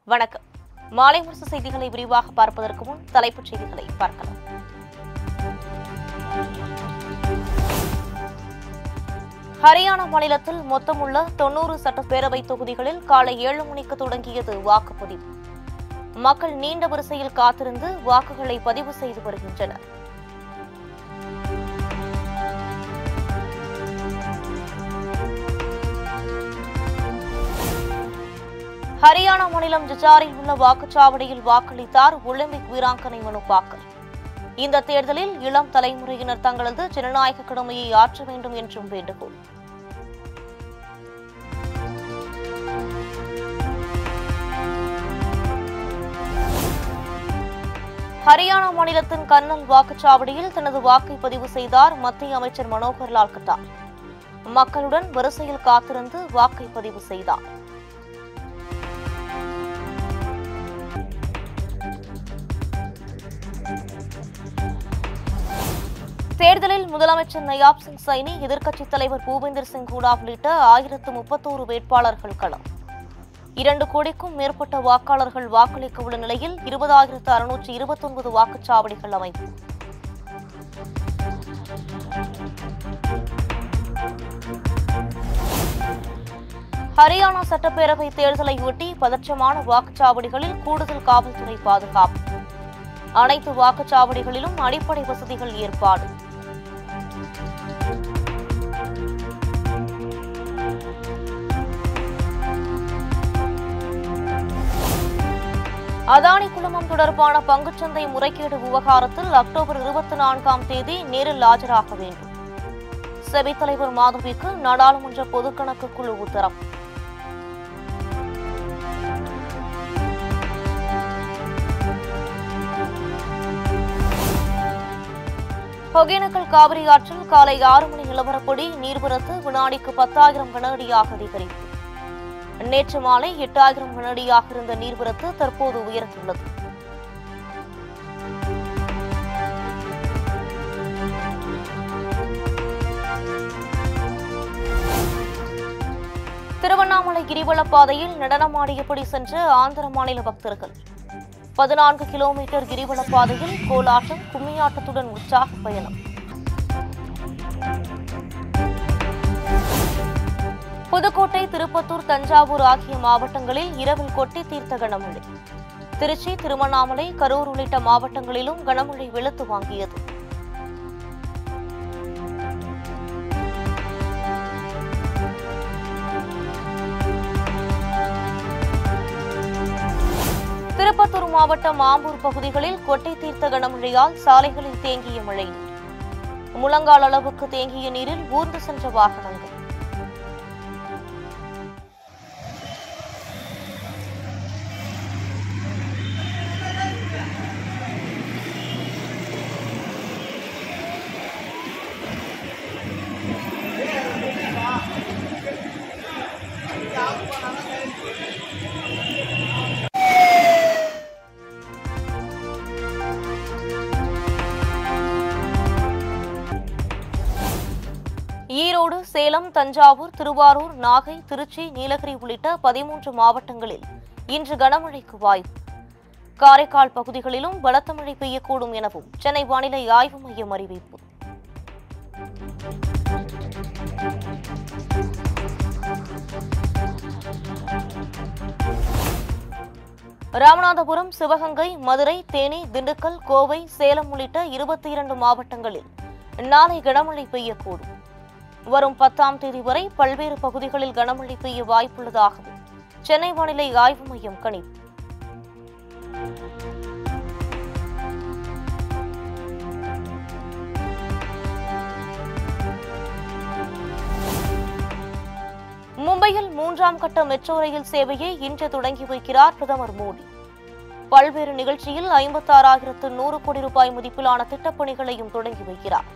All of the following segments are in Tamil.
வணக்கம் மாலை முரசு செய்திகளை விரிவாக பார்ப்பதற்கு முன் தலைப்புச் செய்திகளை பார்க்கலாம் ஹரியானா மாநிலத்தில் மொத்தமுள்ள தொன்னூறு சட்டப்பேரவை தொகுதிகளில் காலை ஏழு மணிக்கு தொடங்கியது வாக்குப்பதிவு மக்கள் நீண்ட வரிசையில் காத்திருந்து வாக்குகளை பதிவு செய்து வருகின்றனர் ஹரியானா மாநிலம் ஜஜாரில் உள்ள வாக்குச்சாவடியில் வாக்களித்தார் ஒலிம்பிக் வீராங்கனை மனு பாக்கர் இந்த தேர்தலில் இளம் தலைமுறையினர் தங்களது ஜனநாயக கடமையை ஆற்ற வேண்டும் என்றும் வேண்டுகோள் ஹரியானா மாநிலத்தின் கர்னல் வாக்குச்சாவடியில் தனது வாக்கை பதிவு செய்தார் மத்திய அமைச்சர் மனோகர் லால் கட்டார் மக்களுடன் வரிசையில் காத்திருந்து வாக்கை பதிவு செய்தார் தேர்தலில் முதலமைச்சர் நயாப் சிங் சைனி எதிர்க்கட்சித் தலைவர் பூபேந்தர் சிங் ஹூடா உள்ளிட்ட ஆயிரத்து முப்பத்தோரு வேட்பாளர்கள் களம் இரண்டு கோடிக்கும் மேற்பட்ட வாக்காளர்கள் வாக்களிக்க உள்ள நிலையில் இருபதாயிரத்து அறுநூற்று இருபத்தொன்பது வாக்குச்சாவடிகள் அமைப்பு ஹரியானா சட்டப்பேரவை தேர்தலை ஒட்டி பதற்றமான வாக்குச்சாவடிகளில் கூடுதல் காவல்துறை பாதுகாப்பு அனைத்து வாக்குச்சாவடிகளிலும் அடிப்படை வசதிகள் ஏற்பாடு அதானி குழுமம் தொடர்பான பங்குச்சந்தை முறைகேடு விவகாரத்தில் அக்டோபர் இருபத்தி நான்காம் தேதி நேரில் ஆஜராக வேண்டும் செபி தலைவர் மாதவிக்கு நாடாளுமன்ற பொதுக்கணக்கு குழு உத்தரவு ஒகேனக்கல் காவிரி ஆற்றில் காலை ஆறு மணி நிலவரப்படி நீர்வரத்து வினாடிக்கு பத்தாயிரம் கனஅடியாக அதிகரிப்பு நேற்று மாலை எட்டாயிரம் கனஅடியாக இருந்த நீர்வரத்து தற்போது உயர்ந்துள்ளது திருவண்ணாமலை கிரிவலப் பாதையில் நடனமாடியபடி சென்ற ஆந்திர மாநில பக்தர்கள் பதினான்கு கிலோமீட்டர் கிரிவலப் பாதையில் கோலாட்டம் கும்மியாட்டத்துடன் உற்சாக பயணம் புதுக்கோட்டை திருப்பத்தூர் தஞ்சாவூர் ஆகிய மாவட்டங்களில் இரவில் கொட்டி தீர்த்த கனமழை திருச்சி திருவண்ணாமலை கரூர் உள்ளிட்ட மாவட்டங்களிலும் கனமழை வெளுத்து வாங்கியது திருப்பத்தூர் மாவட்டம் ஆம்பூர் பகுதிகளில் கொட்டை தீர்த்த கனமழையால் சாலைகளில் தேங்கிய மழை நீர் முழங்கால் அளவுக்கு தேங்கிய நீரில் ஊர்ந்து சென்ற வாகனங்கள் ஈரோடு சேலம் தஞ்சாவூர் திருவாரூர் நாகை திருச்சி நீலகிரி உள்ளிட்ட பதிமூன்று மாவட்டங்களில் இன்று கனமழைக்கு வாய்ப்பு காரைக்கால் பகுதிகளிலும் பலத்த மழை பெய்யக்கூடும் எனவும் சென்னை வானிலை ஆய்வு மையம் அறிவிப்பு ராமநாதபுரம் சிவகங்கை மதுரை தேனி திண்டுக்கல் கோவை சேலம் உள்ளிட்ட இருபத்தி இரண்டு மாவட்டங்களில் நாளை கனமழை பெய்யக்கூடும் வரும் பத்தாம் தேதி வரை பல்வேறு பகுதிகளில் கனமழை பெய்ய வாய்ப்புள்ளதாகவும் சென்னை வானிலை ஆய்வு மையம் கணிப்பு மும்பையில் மூன்றாம் கட்ட மெட்ரோ ரயில் சேவையை இன்று தொடங்கி வைக்கிறார் பிரதமர் மோடி பல்வேறு நிகழ்ச்சியில் ஐம்பத்தாறாயிரத்து நூறு கோடி ரூபாய் மதிப்பிலான திட்டப்பணிகளையும் தொடங்கி வைக்கிறார்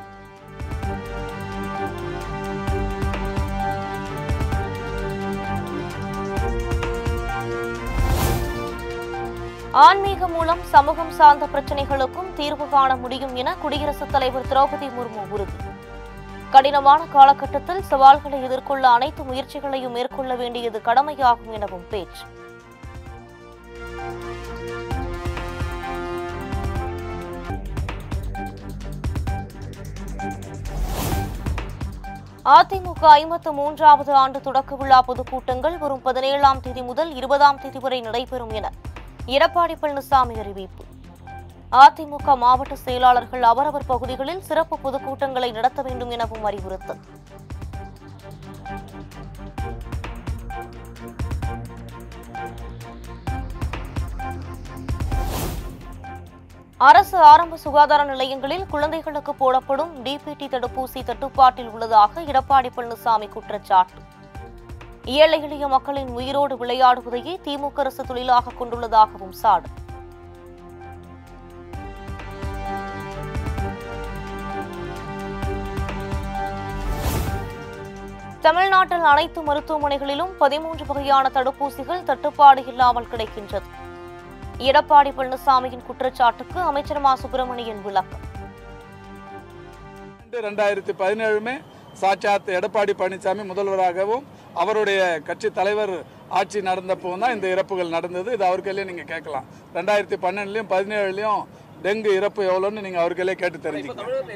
ஆன்மீகம் மூலம் சமூகம் சார்ந்த பிரச்சனைகளுக்கும் தீர்வு காண முடியும் என குடியரசுத் தலைவர் திரௌபதி முர்மு உறுதி கடினமான காலகட்டத்தில் சவால்களை எதிர்கொள்ள அனைத்து முயற்சிகளையும் மேற்கொள்ள வேண்டியது கடமையாகும் எனவும் பேச்சு அதிமுக ஐம்பத்து மூன்றாவது ஆண்டு தொடக்க விழா பொதுக்கூட்டங்கள் வரும் பதினேழாம் தேதி முதல் இருபதாம் தேதி வரை நடைபெறும் என எடப்பாடி பழனிசாமி அறிவிப்பு அதிமுக மாவட்ட செயலாளர்கள் அவரவர் பகுதிகளில் சிறப்பு பொதுக்கூட்டங்களை நடத்த வேண்டும் எனவும் அறிவுறுத்தல் அரசு ஆரம்ப சுகாதார நிலையங்களில் குழந்தைகளுக்கு போடப்படும் டிபிடி தடுப்பூசி தட்டுப்பாட்டில் உள்ளதாக எடப்பாடி பழனிசாமி குற்றச்சாட்டு ஏழை எளிய மக்களின் உயிரோடு விளையாடுவதையே திமுக அரசு தொழிலாக கொண்டுள்ளதாகவும் சாடு தமிழ்நாட்டில் அனைத்து மருத்துவமனைகளிலும் பதிமூன்று வகையான தடுப்பூசிகள் தட்டுப்பாடு இல்லாமல் கிடைக்கின்றது எடப்பாடி பழனிசாமியின் குற்றச்சாட்டுக்கு அமைச்சர் மா சுப்பிரமணியன் விளக்கம் ரெண்டாயிரத்தி பதினேழுமே சாட்சாத் எடப்பாடி பழனிசாமி முதல்வராகவும் அவருடைய கட்சி தலைவர் ஆட்சி நடந்தப்போ தான் இந்த இறப்புகள் நடந்தது இது அவருக்கையிலே நீங்கள் கேட்கலாம் ரெண்டாயிரத்தி பன்னெண்டுலையும் பதினேழுலையும் டெங்கு இறப்பு எவ்வளோன்னு நீங்கள் அவருக்கையிலே கேட்டு தெரிஞ்சுக்கலாம்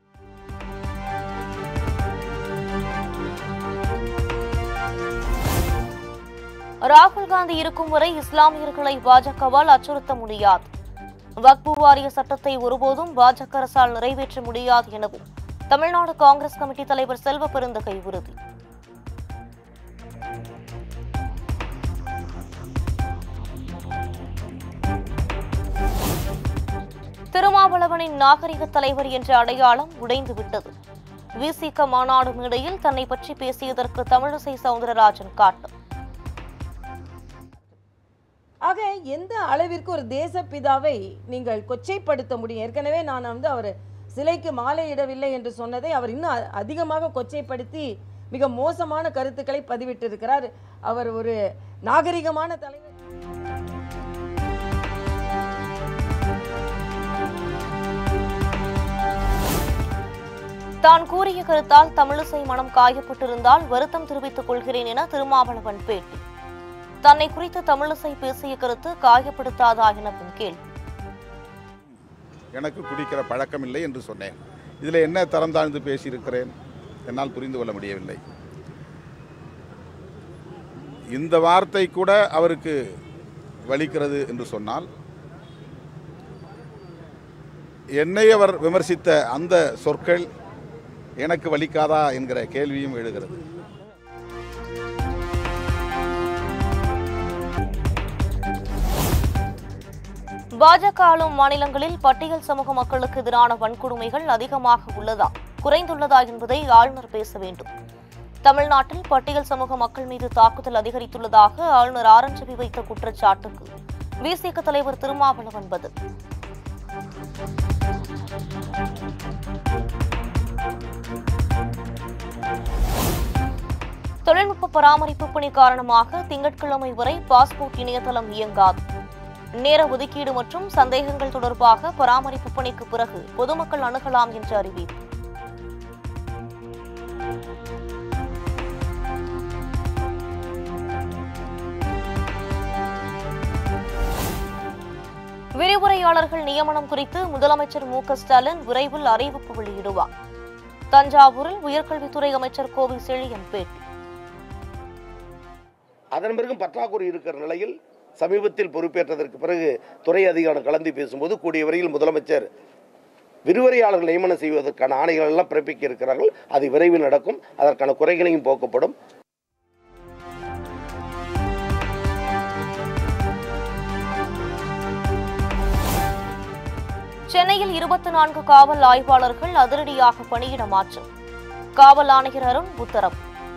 ராகுல் காந்தி இருக்கும் வரை இஸ்லாமியர்களை பாஜகவால் அச்சுறுத்த முடியாது வக்பு வாரிய சட்டத்தை ஒருபோதும் பாஜக அரசால் நிறைவேற்ற முடியாது எனவும் தமிழ்நாடு காங்கிரஸ் கமிட்டி தலைவர் செல்வ பெருந்தகை உறுதி திருமாவளவனின் நாகரிக தலைவர் என்ற அடையாளம் உடைந்து விட்டது விசிக மாநாடு மேடையில் தன்னை பற்றி பேசியதற்கு தமிழிசை சவுந்தரராஜன் காட்டும் ஆக எந்த அளவிற்கு ஒரு தேசப்பிதாவை நீங்கள் கொச்சைப்படுத்த முடியும் ஏற்கனவே நான் வந்து அவர் சிலைக்கு மாலையிடவில்லை என்று சொன்னதை அவர் இன்னும் அ- அதிகமாக கொச்சைப்படுத்தி மிக மோசமான கருத்துக்களை பதிவிட்டிருக்கிறார் அவர் ஒரு நாகரிகமான தலைவர் தான் கூறிய கருத்தால் தமிழிசை மனம் காயப்பட்டிருந்தால் வருத்தம் தெரிவித்துக் கொள்கிறேன் என திருமாவளவன் பேட்டி தன்னை குறித்து தமிழிசை பேசிய கருத்து காயப்படுத்தாதா எனவும் கேள்வி எனக்கு குடிக்கிற பழக்கம் இல்லை என்று சொன்னேன் இதில் என்ன தரம் தாழ்ந்து பேசியிருக்கிறேன் என்னால் புரிந்து கொள்ள முடியவில்லை இந்த வார்த்தை கூட அவருக்கு வலிக்கிறது என்று சொன்னால் என்னை அவர் விமர்சித்த அந்த சொற்கள் எனக்கு வலிக்காதா என்கிற கேள்வியும் எழுகிறது பாஜக ஆளும் மாநிலங்களில் பட்டியல் சமூக மக்களுக்கு எதிரான வன்கொடுமைகள் அதிகமாக உள்ளதா குறைந்துள்ளதா என்பதை ஆளுநர் பேச வேண்டும் தமிழ்நாட்டில் பட்டியல் சமூக மக்கள் மீது தாக்குதல் அதிகரித்துள்ளதாக ஆளுநர் ஆர் என் ரவி வைத்த குற்றச்சாட்டுக்கு விசிக தலைவர் திருமாவளவன் பதில் தொழில்நுட்ப பராமரிப்பு பணி காரணமாக திங்கட்கிழமை வரை பாஸ்போர்ட் இணையதளம் இயங்காது நேர ஒதுக்கீடு மற்றும் சந்தேகங்கள் தொடர்பாக பராமரிப்பு பணிக்கு பிறகு பொதுமக்கள் அணுகலாம் என்று அறிவிப்பு விரிவுரையாளர்கள் நியமனம் குறித்து முதலமைச்சர் மு க ஸ்டாலின் விரைவில் அறிவிப்பு வெளியிடுவார் தஞ்சாவூரில் உயர்கல்வித்துறை அமைச்சர் கோவி செழியன் பேட்டி அதன் பிறகும் பற்றாக்குறை இருக்கிற நிலையில் சமீபத்தில் பொறுப்பேற்றதற்கு பிறகு துறை அதிகாரம் கலந்து பேசும்போது கூடிய வரையில் முதலமைச்சர் விரிவுரையாளர்கள் நியமனம் செய்வதற்கான ஆணைகள் எல்லாம் பிறப்பிக்க இருக்கிறார்கள் அது விரைவில் நடக்கும் அதற்கான குறைகளையும் போக்கப்படும் சென்னையில் இருபத்தி நான்கு காவல் ஆய்வாளர்கள் அதிரடியாக பணியிட மாற்றம் காவல் ஆணையர் அருண் உத்தரவு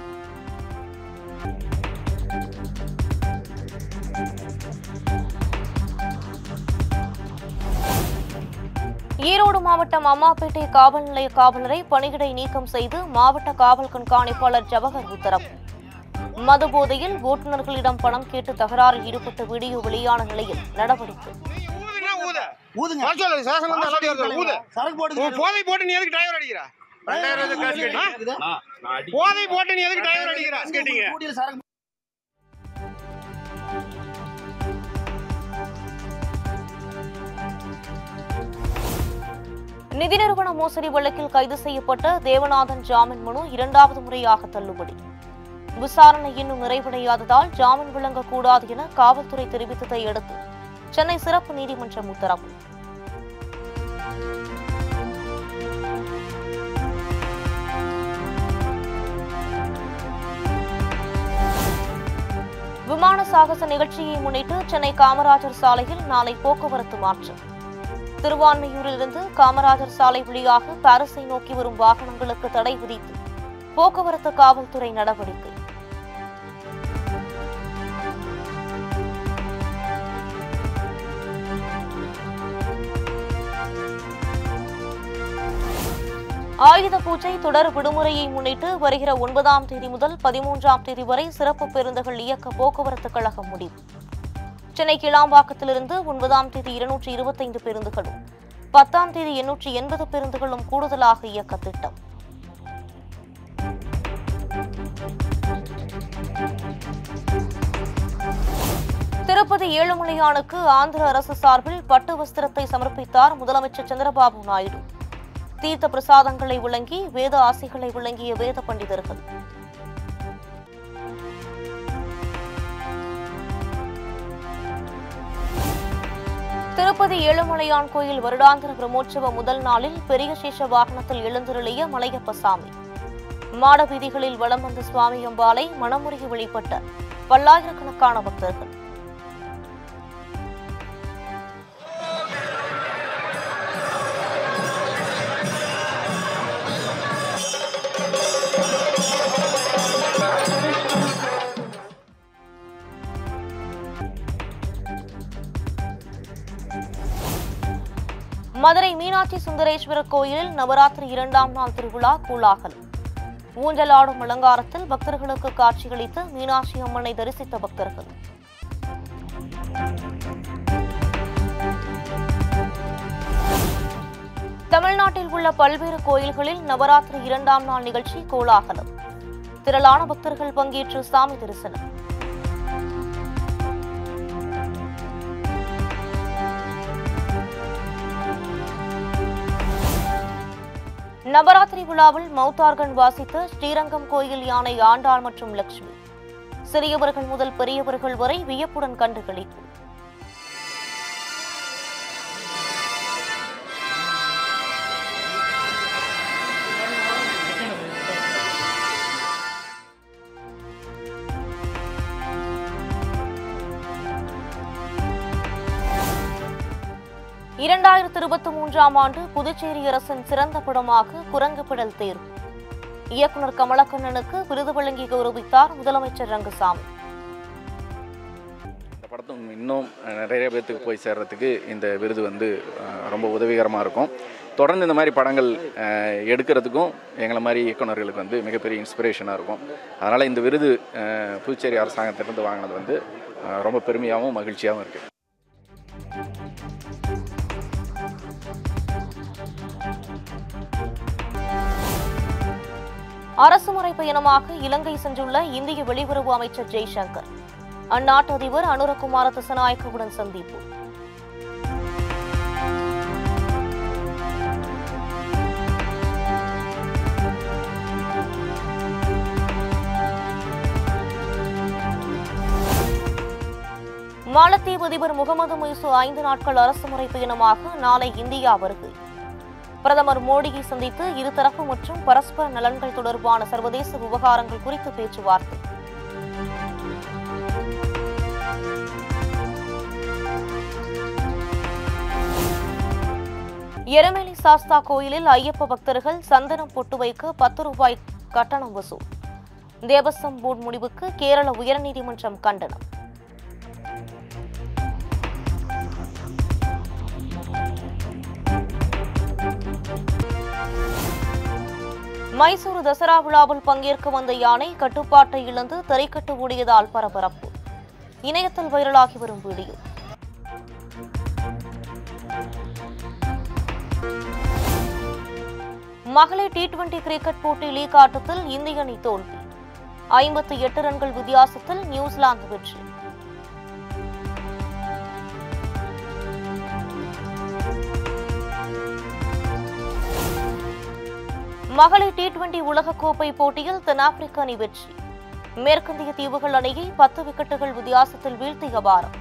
ஈரோடு மாவட்டம் அம்மாப்பேட்டை காவல் நிலைய காவலரை பணியிடை நீக்கம் செய்து மாவட்ட காவல் கண்காணிப்பாளர் ஜவஹர் உத்தரவு மது போதையில் ஓட்டுநர்களிடம் பணம் கேட்டு தகராறில் ஈடுபட்ட வீடியோ வெளியான நிலையில் நடவடிக்கை ஊதுனா ஊது. ஊதுங்க வர சொல்லு, சேஷன் வந்து சரக்கு அலட்டி வருது, ஊது. சரக்கு போட்டு உன் போதை போட்டு நீ எதுக்கு டிரைவர் அடிக்கிற ஆ? போதை போட்டு நீ எதுக்கு டிரைவர் அடிக்கிற கூட்டிட்டு சரக்கு நிதி நிறுவன மோசடி வழக்கில் கைது செய்யப்பட்ட தேவநாதன் ஜாமீன் மனு இரண்டாவது முறையாக தள்ளுபடி விசாரணை இன்னும் நிறைவடையாததால் ஜாமீன் வழங்கக்கூடாது என காவல்துறை தெரிவித்ததை அடுத்து சென்னை சிறப்பு நீதிமன்றம் உத்தரவு விமான சாகச நிகழ்ச்சியை முன்னிட்டு சென்னை காமராஜர் சாலையில் நாளை போக்குவரத்து மாற்றம் திருவான்மையூரிலிருந்து காமராஜர் சாலை வழியாக பாரிஸை நோக்கி வரும் வாகனங்களுக்கு தடை விதித்து போக்குவரத்து காவல்துறை நடவடிக்கை ஆயுத பூஜை தொடர் விடுமுறையை முன்னிட்டு வருகிற ஒன்பதாம் தேதி முதல் பதிமூன்றாம் தேதி வரை சிறப்பு பேருந்துகள் இயக்க போக்குவரத்து கழகம் முடிவு சென்னை கிளாம்பாக்கத்திலிருந்து ஒன்பதாம் தேதி இருநூற்றி இருபத்தைந்து பேருந்துகளும் பத்தாம் தேதி எண்ணூற்றி எண்பது பேருந்துகளும் கூடுதலாக இயக்க திட்டம் திருப்பதி ஏழுமலையானுக்கு ஆந்திர அரசு சார்பில் பட்டு வஸ்திரத்தை சமர்ப்பித்தார் முதலமைச்சர் சந்திரபாபு நாயுடு தீர்த்த பிரசாதங்களை வழங்கி வேத ஆசைகளை வழங்கிய வேத பண்டிதர்கள் திருப்பதி ஏழுமலையான் கோயில் வருடாந்திர பிரம்மோற்சவ முதல் நாளில் பெரிய சேஷ வாகனத்தில் எழுந்தருளிய மலையப்ப சாமி மாட வீதிகளில் வலம் வந்த சுவாமி அம்பாளை மனமுருகி வழிபட்ட பல்லாயிரக்கணக்கான பக்தர்கள் மதுரை மீனாட்சி சுந்தரேஸ்வரர் கோயிலில் நவராத்திரி இரண்டாம் நாள் திருவிழா கோலாகலம் ஊஞ்சலாடும் அலங்காரத்தில் பக்தர்களுக்கு காட்சியளித்து மீனாட்சி அம்மனை தரிசித்த பக்தர்கள் தமிழ்நாட்டில் உள்ள பல்வேறு கோயில்களில் நவராத்திரி இரண்டாம் நாள் நிகழ்ச்சி கோலாகலம் திரளான பக்தர்கள் பங்கேற்று சாமி தரிசனம் நவராத்திரி விழாவில் மௌத்தார்கன் வாசித்த ஸ்ரீரங்கம் கோயில் யானை ஆண்டாள் மற்றும் லட்சுமி சிறியவர்கள் முதல் பெரியவர்கள் வரை வியப்புடன் கண்டுகளிப்பு இரண்டாயிரத்தி இருபத்தி மூன்றாம் ஆண்டு புதுச்சேரி அரசின் சிறந்த படமாக குரங்குபிடல் தேர்வு இயக்குனர் கமலக்கண்ணனுக்கு விருது வழங்கி கௌரவித்தார் முதலமைச்சர் ரங்கசாமி இந்த படத்தும் இன்னும் நிறைய பேர்த்துக்கு போய் சேர்றதுக்கு இந்த விருது வந்து அஹ், ரொம்ப உதவிகரமாக இருக்கும் தொடர்ந்து இந்த மாதிரி படங்கள் அஹ், எடுக்கிறதுக்கும் எங்களை மாதிரி இயக்குனர்களுக்கு வந்து மிகப்பெரிய இன்ஸ்பிரேஷனாக இருக்கும் அதனால் இந்த விருது அஹ், புதுச்சேரி அரசாங்கத்திலிருந்து வாங்கினது வந்து அஹ், ரொம்ப பெருமையாகவும் மகிழ்ச்சியாகவும் இருக்குது அரசுமுறை பயணமாக இலங்கை சென்றுள்ள இந்திய வெளியுறவு அமைச்சர் ஜெய்சங்கர் அந்நாட்டு அதிபர் அனுரகுமார திசநாயக்கவுடன் சந்திப்பு மாலத்தீவு அதிபர் முகமது முய்சு ஐந்து நாட்கள் அரசுமுறை பயணமாக நாளை இந்தியா வருகை பிரதமர் மோடியை சந்தித்து இருதரப்பு மற்றும் பரஸ்பர நலன்கள் தொடர்பான சர்வதேச விவகாரங்கள் குறித்து பேச்சுவார்த்தை எரமேலி சாஸ்தா கோயிலில் ஐயப்ப பக்தர்கள் சந்தனம் பொட்டு வைக்க பத்து ரூபாய் கட்டணம் வசூல் தேவஸ்வம் போர்டு முடிவுக்கு கேரள உயர்நீதிமன்றம் கண்டனம் மைசூரு தசரா விழாவில் பங்கேற்க வந்த யானை கட்டுப்பாட்டை இழந்து தரைக்கட்டு ஓடியதால் பரபரப்பு இணையத்தில் வைரலாகி வரும் வீடியோ மகளிர் டி டுவெண்டி கிரிக்கெட் போட்டி லீக் ஆட்டத்தில் இந்திய அணி தோல்வி ஐம்பத்தி எட்டு ரன்கள் வித்தியாசத்தில் நியூசிலாந்து வெற்றி மகளிர் டி டுவெண்டி உலகக்கோப்பை போட்டியில் தென்னாப்பிரிக்க அணி வெற்றி மேற்கத்திய தீவுகள் அணியை பத்து விக்கெட்டுகள் வித்தியாசத்தில் வீழ்த்திய பாரம்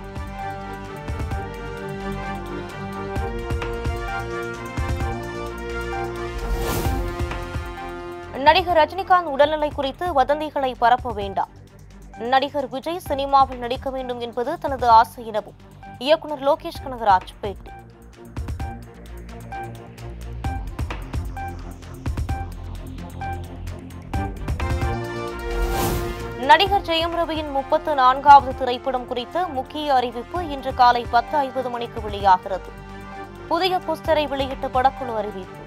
நடிகர் ரஜினிகாந்த் உடல்நிலை குறித்து வதந்திகளை பரப்ப வேண்டாம் நடிகர் விஜய் சினிமாவில் நடிக்க வேண்டும் என்பது தனது ஆசை எனவும் இயக்குனர் லோகேஷ் கனகராஜ் பேட்டி நடிகர் ஜெயம் ரவியின் முப்பத்து நான்காவது திரைப்படம் குறித்த முக்கிய அறிவிப்பு இன்று காலை பத்து ஐம்பது மணிக்கு வெளியாகிறது புதிய போஸ்டரை வெளியிட்ட படக்குழு அறிவிப்பு